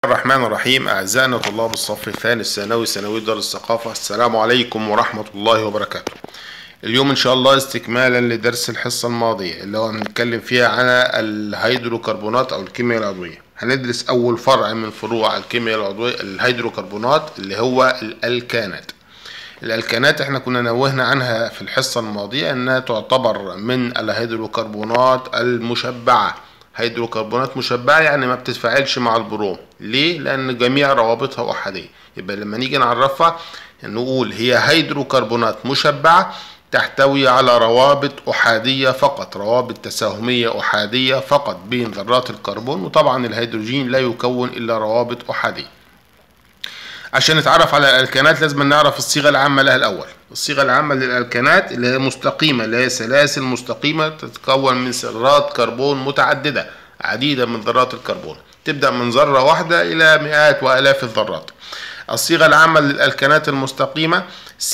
الرحمن الرحيم أعزائنا طلاب الصف الثاني الثانوي ثانوي دار الثقافة السلام عليكم ورحمة الله وبركاته اليوم إن شاء الله استكمالا لدرس الحصة الماضية اللي هو هنتكلم فيها عن الهيدروكربونات أو الكيمياء العضوية هندرس أول فرع من فروع الكيمياء العضوية الهيدروكربونات اللي هو الألكانات الألكانات احنا كنا نوهنا عنها في الحصة الماضية انها تعتبر من الهيدروكربونات المشبعة هيدروكربونات مشبعة يعني ما بتتفاعلش مع البروم ليه؟ لأن جميع روابطها أحادية يبقى لما نيجي نعرفها نقول هي هيدروكربونات مشبعة تحتوي على روابط أحادية فقط روابط تساهمية أحادية فقط بين ذرات الكربون وطبعا الهيدروجين لا يكون إلا روابط أحادية عشان نتعرف على الالكانات لازم نعرف الصيغه العامه لها الاول الصيغه العامه للالكانات اللي هي مستقيمه اللي هي سلاسل مستقيمه تتكون من ذرات كربون متعدده عديده من ذرات الكربون تبدا من ذره واحده الى مئات والاف الذرات الصيغه العامه للالكانات المستقيمه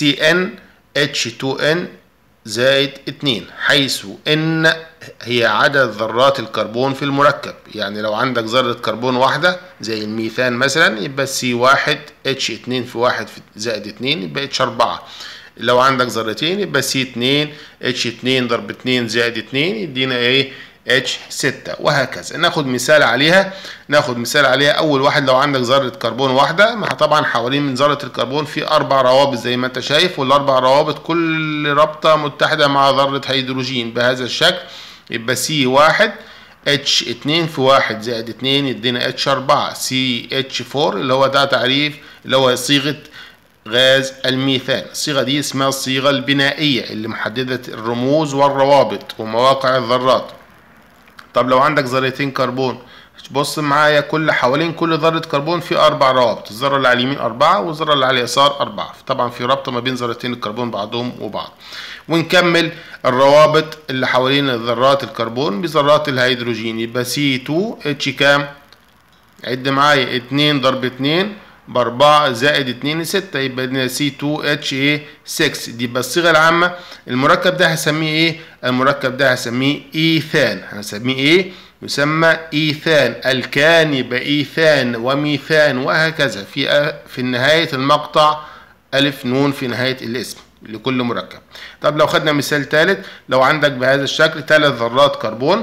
CnH2n زائد 2 حيث ان هي عدد ذرات الكربون في المركب يعني لو عندك ذرة كربون واحدة زي الميثان مثلا يبقى سي واحد اتش اتنين في واحد زائد اتنين يبقى اتش اربعة لو عندك ذرتين يبقى سي اتنين اتش اتنين ضرب اتنين زائد اتنين يدينا ايه اتش ستة وهكذا ناخد مثال عليها ناخد مثال عليها اول واحد لو عندك ذرة كربون واحدة ما طبعا حوالين من ذرة الكربون في اربع روابط زي ما انت شايف والاربع روابط كل رابطة متحدة مع ذرة هيدروجين بهذا الشكل يبقى سي واحد اتش اتنين في واحد زائد اتنين يدينا اتش اربعة سي اتش فور اللي هو ده تعريف اللي هو صيغة غاز الميثان الصيغة دي اسمها الصيغة البنائية اللي محددة الرموز والروابط ومواقع الذرات طب لو عندك ذرتين كربون بص معايا كل حوالين كل ذرة كربون في أربع روابط الذرة اللي على اليمين أربعة والذرة اللي على اليسار أربعة طبعا في رابطة ما بين ذرتين الكربون بعضهم وبعض ونكمل الروابط اللي حوالين ذرات الكربون بذرات الهيدروجين يبقى سي 2 اتش كام عد معايا 2 ضرب 2 بأربعة زائد اتنين ستة يبقى سي 2 اتش ايه 6 دي يبقى الصيغة العامة المركب ده هسميه ايه؟ المركب ده هسميه ايثان هنسميه ايه؟ يسمى ايثان الكان يبقى ايثان وميثان وهكذا في في نهاية المقطع ألف نون في نهاية الاسم لكل مركب طب لو خدنا مثال ثالث لو عندك بهذا الشكل ثلاث ذرات كربون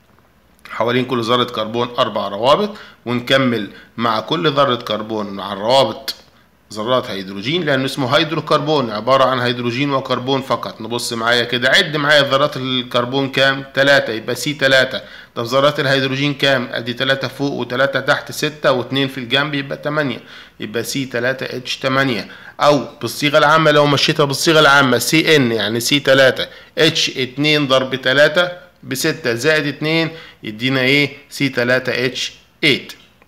حوالين كل ذرة كربون أربع روابط ونكمل مع كل ذرة كربون مع الروابط ذرات هيدروجين لأنه اسمه هيدروكربون عبارة عن هيدروجين وكربون فقط نبص معايا كده عد معايا ذرات الكربون كام؟ تلاتة يبقى سي تلاتة طب ذرات الهيدروجين كام؟ أدي تلاتة فوق وتلاتة تحت ستة واتنين في الجنب يبقى تمانية يبقى سي تلاتة اتش تمانية أو بالصيغة العامة لو مشيتها بالصيغة العامة سي ان يعني سي تلاتة اتش اتنين ضرب تلاتة بستة زائد اتنين يدينا ايه؟ سي تلاتة اتش ايت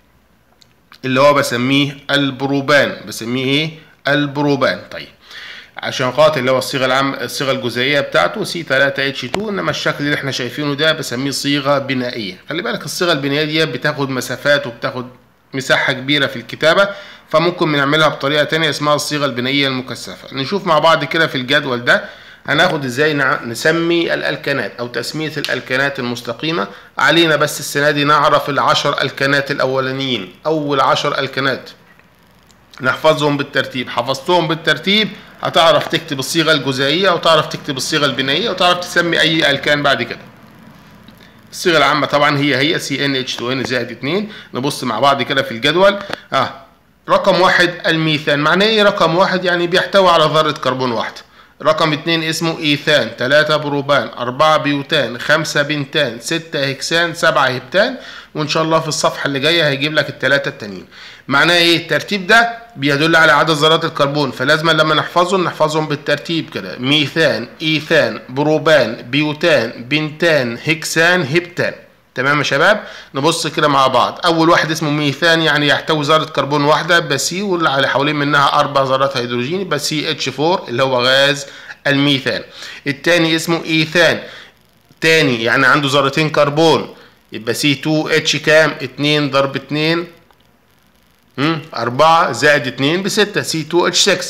اللي هو بسميه البروبان بسميه ايه البروبان طيب عشان خاطر اللي هو الصيغه العام الصيغه الجزيئيه بتاعته سي 3 اتش 2 انما الشكل اللي احنا شايفينه ده بسميه صيغه بنائيه خلي بالك الصيغه البنائيه دي بتاخد مسافات وبتاخد مساحه كبيره في الكتابه فممكن بنعملها بطريقه تانية اسمها الصيغه البنائيه المكثفه نشوف مع بعض كده في الجدول ده هناخد ازاي نسمي الالكانات او تسميه الالكانات المستقيمه علينا بس السنه دي نعرف العشر الكانات الاولانيين اول عشر الكانات نحفظهم بالترتيب حفظتهم بالترتيب هتعرف تكتب الصيغه الجزيئيه وتعرف تكتب الصيغه البنائيه وتعرف تسمي اي الكان بعد كده الصيغه العامه طبعا هي هي سي ان اتش 2 زائد 2 نبص مع بعض كده في الجدول اه رقم واحد الميثان معناه ايه رقم واحد يعني بيحتوي على ذره كربون واحده رقم اتنين اسمه ايثان تلاتة بروبان أربعة بيوتان خمسة بنتان ستة هكسان سبعة هبتان وإن شاء الله في الصفحة اللي جاية هيجيب لك التلاتة التانيين معناه إيه الترتيب ده بيدل على عدد ذرات الكربون فلازم لما نحفظهم نحفظهم بالترتيب كده ميثان إيثان بروبان بيوتان بنتان هكسان هبتان تمام يا شباب نبص كده مع بعض اول واحد اسمه ميثان يعني يحتوي ذره كربون واحده بس سي واللي على حوالين منها اربع ذرات هيدروجين يبقى سي اتش 4 اللي هو غاز الميثان التاني اسمه ايثان تاني يعني عنده ذرتين كربون يبقى سي 2 اتش كام 2 ضرب 2 4 زائد 2 ب 6 سي 2 اتش 6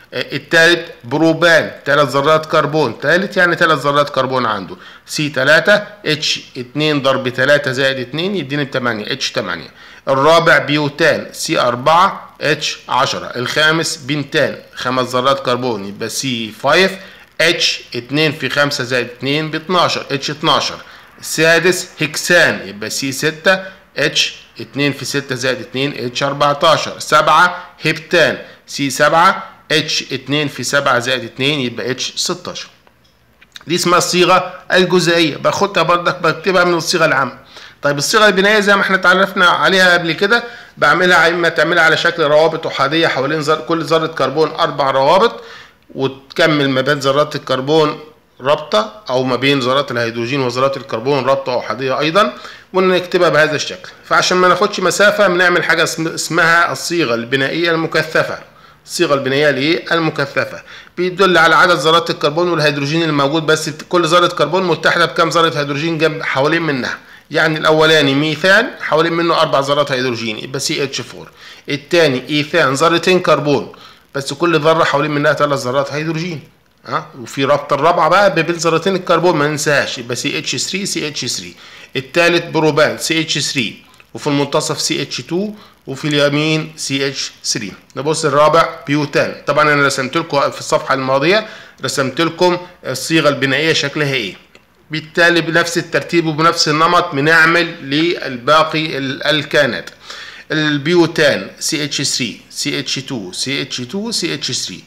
الثالث بروبان ثلاث ذرات كربون ثالث يعني ثلاث ذرات كربون عنده سي 3 اتش 2 ضرب 3 زائد 2 يديني 8 اتش 8 الرابع بيوتان سي 4 اتش 10 الخامس بنتان خمس ذرات كربون يبقى سي 5 اتش 2 في 5 زائد 2 ب 12 اتش 12 السادس هكسان يبقى سي 6 اتش 2 في 6 زائد 2 اتش 14 7 هبتان سي 7 اتش 2 في 7 زائد 2 يبقى اتش 16 دي اسمها الصيغه الجزئيه باخدها بردك بكتبها من الصيغه العامه طيب الصيغه البنائيه زي ما احنا اتعرفنا عليها قبل كده بعملها اما تعملها على شكل روابط احاديه حوالين زر كل ذره كربون اربع روابط وتكمل ما بين ذرات الكربون رابطه او ما بين ذرات الهيدروجين وذرات الكربون رابطه احاديه ايضا ونكتبها بهذا الشكل فعشان ما ناخدش مسافه بنعمل حاجه اسمها الصيغه البنائيه المكثفه الصيغه البنائيه لايه المكثفه بيدل على عدد ذرات الكربون والهيدروجين الموجود بس كل ذره كربون متحده بكم ذره هيدروجين جنب حوالين منها يعني الاولاني ميثان حوالين منه اربع ذرات هيدروجين يبقى سي اتش 4 الثاني ايثان ذرتين كربون بس كل ذره حوالين منها ثلاث ذرات هيدروجين ها وفي رابطه الرابعه بقى بين ذرتين الكربون ما ننساهاش يبقى سي اتش 3 سي اتش 3 الثالث بروبان سي اتش 3 وفي المنتصف سي اتش 2 وفي اليمين سي اتش 3 نبص الرابع بيوتان طبعا انا رسمت لكم في الصفحه الماضيه رسمت لكم الصيغه البنائيه شكلها ايه بالتالي بنفس الترتيب وبنفس النمط بنعمل للباقي الالكانات البيوتان سي اتش 3 سي اتش 2 سي اتش 2 سي اتش 3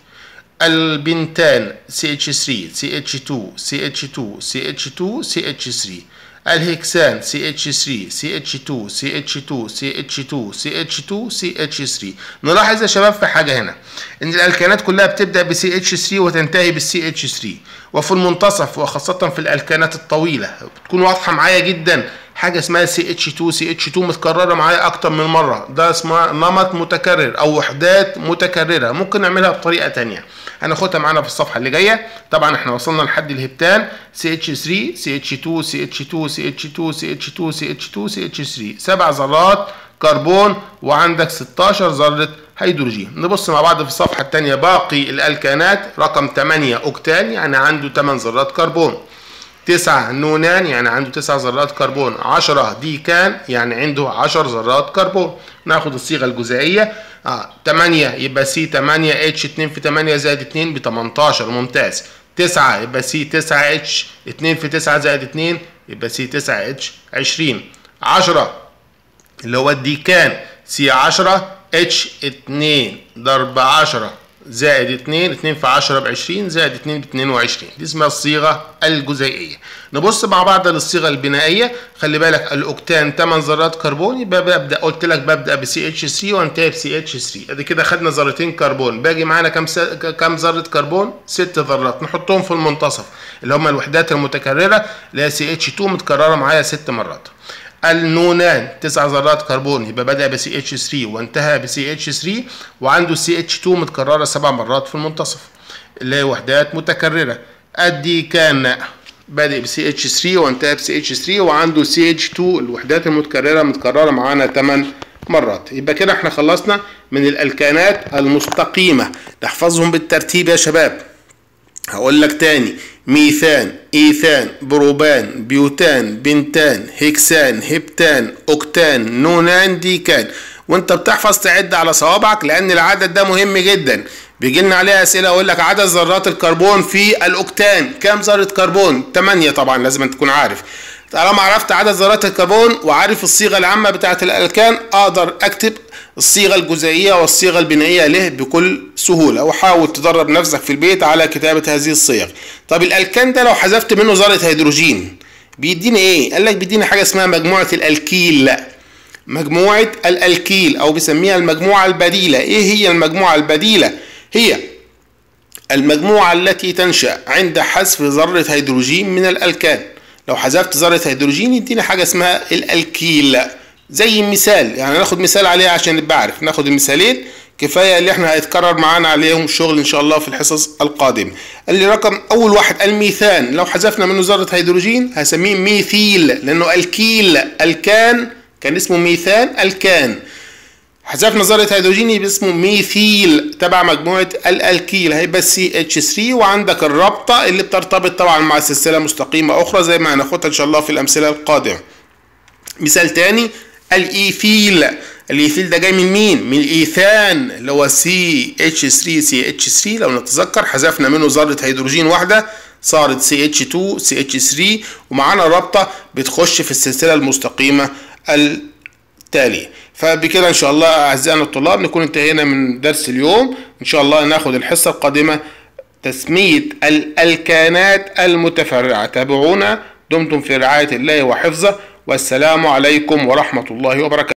البنتان سي اتش 3 سي اتش 2 سي اتش 2 سي اتش 2 سي اتش 3 الهكسان سي اتش 3 سي اتش 2 سي اتش 2 سي اتش 2 سي اتش 2 سي اتش 3 نلاحظ يا شباب في حاجه هنا ان الالكانات كلها بتبدا بسي اتش 3 وتنتهي بالسي اتش 3 وفي المنتصف وخاصه في الالكانات الطويله بتكون واضحه معايا جدا حاجه اسمها سي اتش 2 سي اتش 2 متكرره معايا اكتر من مره ده اسمها نمط متكرر او وحدات متكرره ممكن نعملها بطريقه ثانيه هناخدها معانا في الصفحه اللي جايه طبعا احنا وصلنا لحد الهبتان سي اتش 3 سي اتش 2 سي اتش 2 سي اتش 2 سي اتش 2 سي اتش 2 سي اتش 3 سبع ذرات كربون وعندك 16 ذره هيدروجين نبص مع بعض في الصفحه الثانيه باقي الالكانات رقم 8 اوكتان يعني عنده 8 ذرات كربون تسعة نونان يعني عنده تسع ذرات كربون عشرة ديكان يعني عنده عشر ذرات كربون ناخد الصيغة الجزائية اه 8 يبقى سي 8 اتش 2 في 8 زائد 2 ب 18 ممتاز 9 يبقى سي 9 اتش 2 في 9 زائد 2 يبقى سي 9 اتش 20 10 اللي هو الديكان سي 10 اتش 2 ضرب 10 زائد 2 2 في 10 ب 20 زائد 2 ب 22 دي اسمها الصيغه الجزيئيه نبص مع بعض للصيغه البنائيه خلي بالك الاوكتان 8 ذرات كربون يبقى ببدا قلت لك ببدا بسي اتش 3 وانتهي بسي اتش 3 ادي كده خدنا ذرتين كربون باقي معانا كام س... كام ذره كربون ست ذرات نحطهم في المنتصف اللي هم الوحدات المتكرره اللي هي سي اتش 2 متكرره معايا ست مرات النونان تسع ذرات كربون يبقى بدأ بسي اتش 3 وانتهى بسي اتش 3 وعنده سي اتش 2 متكررة سبع مرات في المنتصف اللي هي وحدات متكررة الديكان بادئ بسي اتش 3 وانتهى بسي اتش 3 وعنده سي اتش 2 الوحدات المتكررة متكررة معانا 8 مرات يبقى كده احنا خلصنا من الالكانات المستقيمة نحفظهم بالترتيب يا شباب هقول لك تاني ميثان ايثان بروبان بيوتان بنتان هكسان هبتان اوكتان نونان ديكان وانت بتحفظ تعد على صوابعك لان العدد ده مهم جدا بيجي لنا عليه اسئله اقول لك عدد ذرات الكربون في الاوكتان كام ذره كربون 8 طبعا لازم تكون عارف طالما عرفت عدد ذرات الكربون وعارف الصيغه العامه بتاعه الالكان اقدر اكتب الصيغه الجزيئيه والصيغه البنائيه له بكل سهوله وحاول تدرب نفسك في البيت على كتابه هذه الصيغ طب الالكان ده لو حذفت منه ذره هيدروجين بيديني ايه قال لك بيديني حاجه اسمها مجموعه الالكيل مجموعه الالكيل او بيسميها المجموعه البديله ايه هي المجموعه البديله هي المجموعه التي تنشا عند حذف ذره هيدروجين من الالكان لو حذفت ذره هيدروجين يديني حاجه اسمها الالكيل زي مثال يعني ناخد مثال عليها عشان نبقى عارف ناخد المثالين كفايه اللي احنا هيتكرر معانا عليهم الشغل ان شاء الله في الحصص القادمه اللي رقم اول واحد الميثان لو حذفنا منه ذره هيدروجين هسميه ميثيل لانه الكيل الكان كان اسمه ميثان الكان حذفنا ذرة هيدروجيني باسمه ميثيل تبع مجموعة الالكيل هيبقى سي اتش 3 وعندك الرابطة اللي بترتبط طبعا مع سلسلة مستقيمة أخرى زي ما هناخدها إن شاء الله في الأمثلة القادمة. مثال تاني الايثيل الايثيل ده جاي من مين؟ من الايثان اللي هو سي اتش 3 سي اتش 3 لو نتذكر حذفنا منه ذرة هيدروجين واحدة صارت سي اتش 2 سي اتش 3 ومعانا رابطة بتخش في السلسلة المستقيمة التالية. فبكده ان شاء الله اعزائنا الطلاب نكون انتهينا من درس اليوم ان شاء الله ناخد الحصه القادمه تسميه الالكانات المتفرعه تابعونا دمتم في رعايه الله وحفظه والسلام عليكم ورحمه الله وبركاته